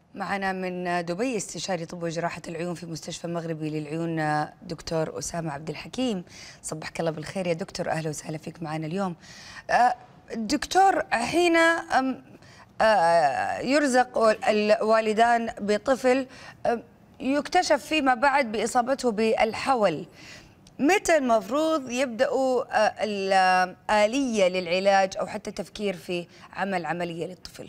معنا من دبي استشاري طب وجراحة العيون في مستشفى مغربي للعيون دكتور أسامة عبد الحكيم صبحك الله بالخير يا دكتور أهلا وسهلا فيك معنا اليوم آه، دكتور حين أم، آه، يرزق الوالدان بطفل آه، يكتشف فيما بعد بإصابته بالحول متى المفروض يبدأوا آه، الآلية للعلاج أو حتى التفكير في عمل عملية للطفل؟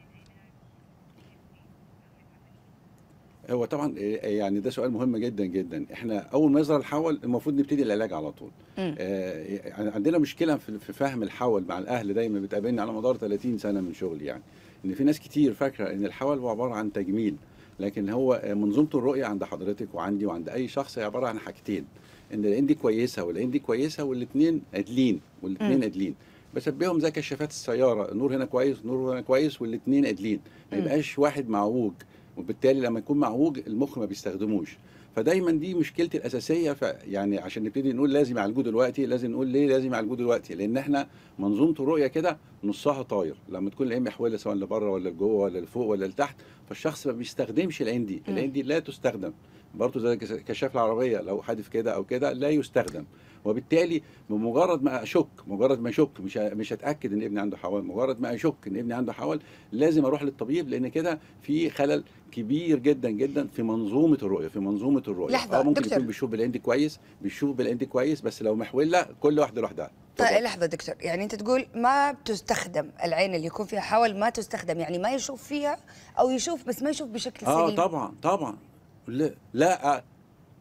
هو طبعا يعني ده سؤال مهم جدا جدا احنا اول ما يظهر الحول المفروض نبتدي العلاج على طول مم. آه يعني عندنا مشكله في في فهم الحول مع الاهل دايما بتقابلني على مدار 30 سنه من شغلي يعني ان في ناس كتير فاكره ان الحول هو عباره عن تجميل لكن هو منظومه الرؤيه عند حضرتك وعندي وعند اي شخص هي عباره عن حاجتين ان العين دي كويسه والعين دي كويسه والاثنين عدلين والاثنين مم. عدلين بشبههم زي كشافات السياره النور هنا كويس النور هنا كويس والاثنين عدلين ما مم. يبقاش واحد معوج وبالتالي لما يكون معوج المخ ما بيستخدموش فدايما دي مشكلتي الاساسيه ف يعني عشان نبتدي نقول لازم يعالجوه دلوقتي لازم نقول ليه لازم يعالجوه دلوقتي لان احنا منظومه الرؤيه كده نصها طاير لما تكون العين محوله سواء لبره ولا لجوه ولا لفوق ولا لتحت فالشخص ما بيستخدمش العين دي مم. العين دي لا تستخدم برضه زي كس- كشاف العربيه لو حادف كده او كده لا يستخدم وبالتالي بمجرد ما اشك مجرد ما اشك مش ه- مش هتاكد ان ابني عنده حوال مجرد ما اشك ان ابني عنده حوال لازم اروح للطبيب لان كده في خلل كبير جدا جدا في منظومه الرؤيه في منظومه الرؤيه لحظة، اه ممكن دكتور. يكون بيشوف بالعين دي كويس بيشوف بالعين دي كويس بس لو محوله كل واحده لوحدها طيب اتفضل. لحظة دكتور يعني أنت تقول ما تستخدم العين اللي يكون فيها حول ما تستخدم يعني ما يشوف فيها أو يشوف بس ما يشوف بشكل اه سليم طبعا طبعا لا لا آه.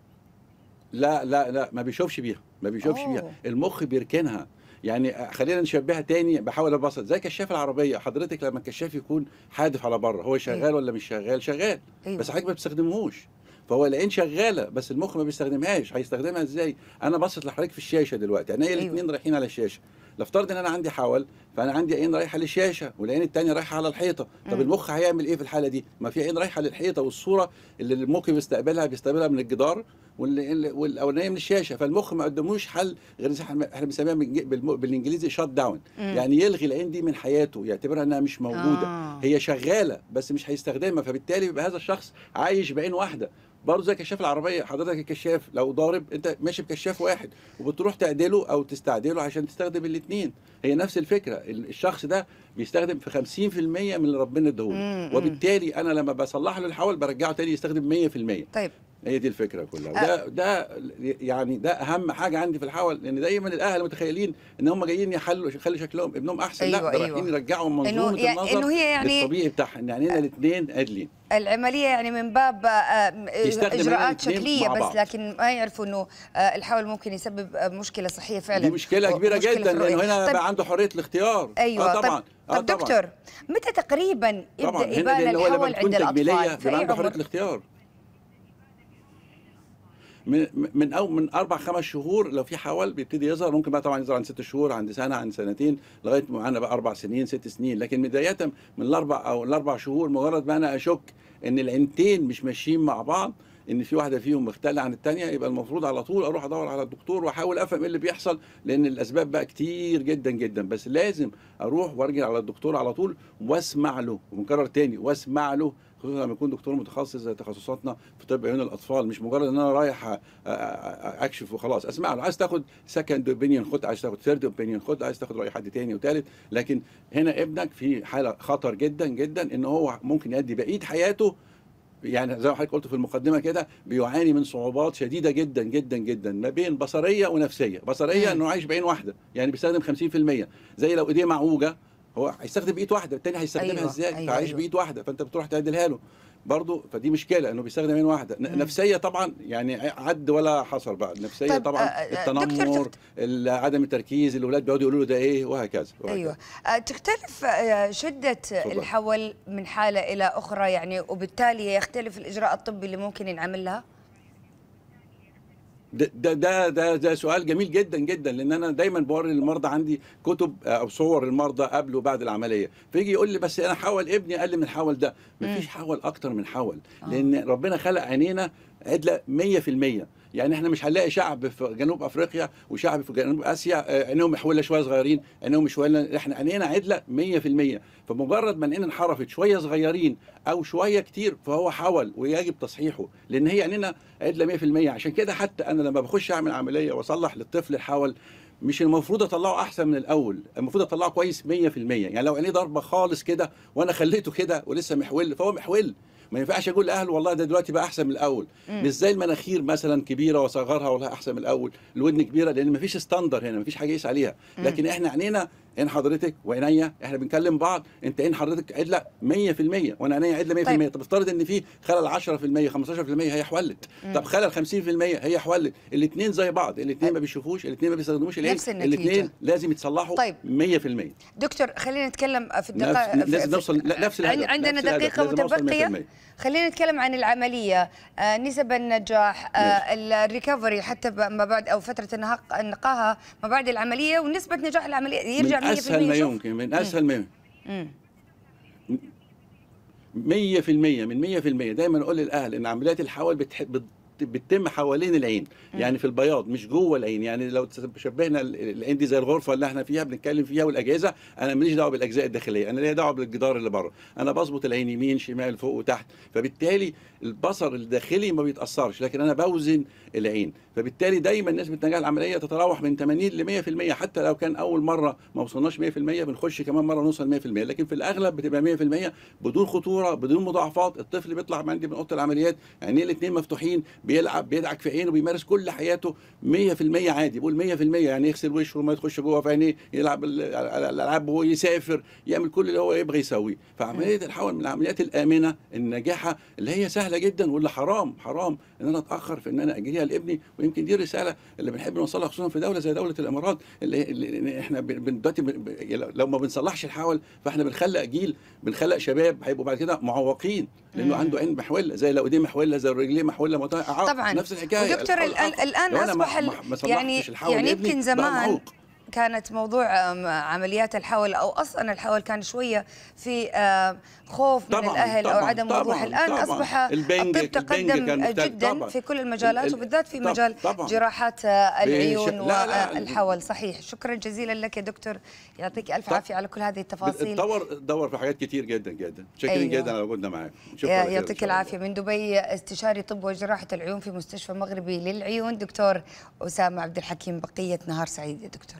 لا لا لا ما بيشوفش بيها ما بيشوفش أوه. بيها المخ بيركنها يعني آه، خلينا نشبهها تاني بحاول ابسط زي كشاف العربيه حضرتك لما الكشاف يكون حادف على بره هو شغال أيوة. ولا مش شغال شغال أيوة. بس حضرتك ما بتستخدمهوش فهو العين شغاله بس المخ ما بيستخدمهاش هيستخدمها ازاي انا باصص لحضرتك في الشاشه دلوقتي عينيا أيوة. الاثنين رايحين على الشاشه لفترض ان انا عندي حول فانا عندي عين رايحه للشاشه والعين الثانيه رايحه على الحيطه طب مم. المخ هيعمل ايه في الحاله دي ما في عين رايحه للحيطه والصوره اللي المخ بيستقبلها بيستقبلها من الجدار وال- والاولانيه من الشاشه فالمخ ما قدموش حل غير زي احنا إحنا بنسميها بالإنج- بالم- بالانجليزي شات داون مم. يعني يلغي العين دي من حياته يعتبرها انها مش موجوده آه. هي شغاله بس مش هيستخدمها فبالتالي بيبقى هذا الشخص عايش بعين واحده برضه زي كشاف العربيه حضرتك الكشاف لو ضارب انت ماشي بكشاف واحد وبتروح تعدله او تستعدله عشان تستخدم الاثنين هي نفس الفكره ال- الشخص ده بيستخدم في 50% من اللي ربنا اداهوله مم، وبالتالي انا لما بصلح له الحول برجعه تاني يستخدم 100% طيب هي دي الفكره كلها وده ده يعني ده اهم حاجه عندي في الحول لان دايما الاهل متخيلين ان هم جايين يحلوا يخلي شكلهم ابنهم احسن أيوة، لا ده أيوة. رايحين يرجعوا منظومه إنه يع- النظر إنه هي يعني- للطبيعي بتاعها ان عينينا الاثنين عادلين العملية يعني من باب آه، يستخدم إجراءات الاتنين شكلية مع بس بعض. لكن ما يعرفوا إنه آه، الحول ممكن يسبب آه، مشكلة صحية فعلا دي مشكله كبيره ومشكلة في جدا الرؤية. لانه هنا طيب بقى عنده حريه الاختيار ايوه اه طبعا طب, اه طب طبعا دكتور متى تقريبا طبعا يبدا هنا يبان اللي هو لما الحول تكون عند تجميليه الاطفال في بيبقى اي عنده حريه عمر الاختيار من من او من اربع خمس شهور لو في حول بيبتدي يظهر ممكن بقى طبعا يظهر عند ست شهور عند سنه عند سنتين لغايه معانا بقى اربع سنين ست سنين لكن بدايه من الاربع او الاربع شهور مجرد ما انا اشك ان العينتين مش ماشيين مع بعض ان في واحده فيهم مختله عن الثانيه يبقى المفروض على طول اروح ادور على الدكتور واحاول افهم ايه اللي بيحصل لان الاسباب بقى كتير جدا جدا بس لازم اروح وارجع على الدكتور على طول واسمع له ومكرر تاني واسمع له خصوصا لما يكون دكتور متخصص زي تخصصاتنا في طب عيون الاطفال مش مجرد ان انا رايح أ- أ- أ- اكشف وخلاص اسمع له عايز تاخد سكند اوبينيون خد عايز تاخد ثيرد اوبينيون خد عايز تاخد راي حد تاني وتالت لكن هنا ابنك في حاله خطر جدا جدا ان هو ممكن يؤدي بقيه حياته يعني زي ما حضرتك قلت في المقدمه كده بيعاني من صعوبات شديده جدا جدا جدا ما بين بصريه ونفسيه بصريه مم. انه عايش بعين واحده يعني بيستخدم 50% زي لو ايديه معوجه هو هيستخدم بايد واحده التاني هيستخدمها أيوة، ازاي أيوة، فعايش أيوة. بايد واحده فانت بتروح تعدلها له برضه فدي مشكله انه بيستخدم عين واحده ن- مم. نفسيه طبعا يعني عد ولا حصر بقى النفسيه طيب، طبعا آه، آه، دكتور التنمر تخت- ال- عدم التركيز الاولاد بيقعدوا يقولوا له ده ايه وهكذا وهكذا. ايوه آه، تختلف آه، شده تفضل. الحول من حاله الى اخرى يعني وبالتالي يختلف الاجراء الطبي اللي ممكن ينعمل لها ده ده ده ده, ده سؤال جميل جدا جدا لان انا دايما بوري المرضى عندي كتب او صور المرضى قبل وبعد العمليه فيجي يقول لي بس انا حول ابني اقل من الحول ده مفيش حول اكتر من حول آه. لان ربنا خلق عينينا عدله 100% يعني احنا مش هنلاقي شعب في جنوب افريقيا وشعب في جنوب اسيا آه، عينيهم محوله شويه صغيرين عينيهم محوله احنا عينينا عدله 100% فمجرد ما عينينا انحرفت شويه صغيرين او شويه كتير فهو حول ويجب تصحيحه لان هي عينينا عدله 100% عشان كده حتى انا لما بخش اعمل عمليه واصلح للطفل الحول مش المفروض اطلعه احسن من الاول المفروض اطلعه كويس 100% يعني لو عينيه ضربه خالص كده وانا خليته كده ولسه محول فهو محول ما ينفعش اقول لاهله والله ده دلوقتي بقى احسن من الاول مم. مش زي المناخير مثلا كبيره واصغرها ولا احسن من الاول الودن كبيره لان مفيش ستاندر هنا مفيش حاجه يقيس عليها مم. لكن احنا عينينا عين حضرتك وعينيا احنا بنكلم بعض انت عين حضرتك عدله 100% وانا عينيا عدله 100% طيب. طب افترض ان في خلل 10% 15% هي حولت مم. طب خلل 50% هي حولت الاثنين زي بعض الاثنين ما بيشوفوش الاثنين ما بيستخدموش العين نفس النتيجة. الاثنين لازم يتصلحوا طيب. 100% دكتور خلينا نتكلم في نفس- الدقائق لازم نوصل لا، نفس الهدف عن- عندنا نفس الهدف، دقيقة لازم نوصل متبقية 100%. خلينا نتكلم عن العملية آه، نسب النجاح آه، الريكفري حتى ب- ما بعد أو فترة النهاق- النقاهة ما بعد العملية ونسبة نجاح العملية يرجع من 100% اسهل ما شوف. يمكن من اسهل ما يمكن مم. 100% من 100% دايما اقول للاهل ان عمليات الحول بتحب بت- بتتم حوالين العين يعني في البياض مش جوه العين يعني لو شبهنا ال- العين دي زي الغرفه اللي احنا فيها بنتكلم فيها والاجهزه انا ماليش دعوه بالاجزاء الداخليه انا ليا دعوه بالجدار اللي بره انا بظبط العين يمين شمال فوق وتحت فبالتالي البصر الداخلي ما بيتاثرش لكن انا بوزن العين فبالتالي دايما نسبه نجاح العمليه تتراوح من 80 ل 100% حتى لو كان اول مره ما وصلناش 100% بنخش كمان مره نوصل 100% لكن في الاغلب بتبقى 100% بدون خطوره بدون مضاعفات الطفل بيطلع من عندي من اوضه العمليات عينيه الاثنين مفتوحين بيلعب بيدعك في عينه بيمارس كل حياته 100% عادي بقول 100% يعني يغسل وشه وما يخش جوه في عينيه يلعب ال- ال- الالعاب وهو يسافر يعمل كل اللي هو يبغى يسويه فعمليه الحول من العمليات الامنه الناجحه اللي هي سهله جدا واللي حرام حرام ان انا اتاخر في ان انا اجريها لابني ويمكن دي الرساله اللي بنحب نوصلها خصوصا في دوله زي دوله الامارات اللي, اللي احنا بن- بن- دلوقتي بن- ب- لو ما بنصلحش الحول فاحنا بنخلق جيل بنخلق شباب هيبقوا بعد كده معوقين لانه مم. عنده عين محوله زي لو ايديه محوله زي رجليه محوله ما إعاقة. طبعا نفس الحكايه ودكتور الحول الآن, إعاقة. الآن لو أنا ما- أصبح ال- ما- ما صلحتش يعني الحول يعني لابني، يمكن بقى زمان معوق. كانت موضوع آم، عمليات الحول او اصلا الحول كان شويه في آم، خوف من طبعاً، الاهل او طبعاً، عدم وضوح طبعاً، الان طبعاً. اصبح البنج- الطب البنج تقدم كان مختلف، جدا طبعاً. في كل المجالات ال- وبالذات في طبعاً، مجال طبعاً. جراحات آه، العيون بش- لا، لا. والحول صحيح شكرا جزيلا لك يا دكتور يعطيك الف طب- عافيه على كل هذه التفاصيل تدور تدور في حاجات كتير جدا جدا شاكرين أيوة. جدا على وجودنا معاك شكرا يا- خير إن يعطيك شاء الله. العافية من دبي استشاري طب وجراحة العيون في مستشفى مغربي للعيون دكتور أسامة عبد الحكيم بقية نهار سعيد يا دكتور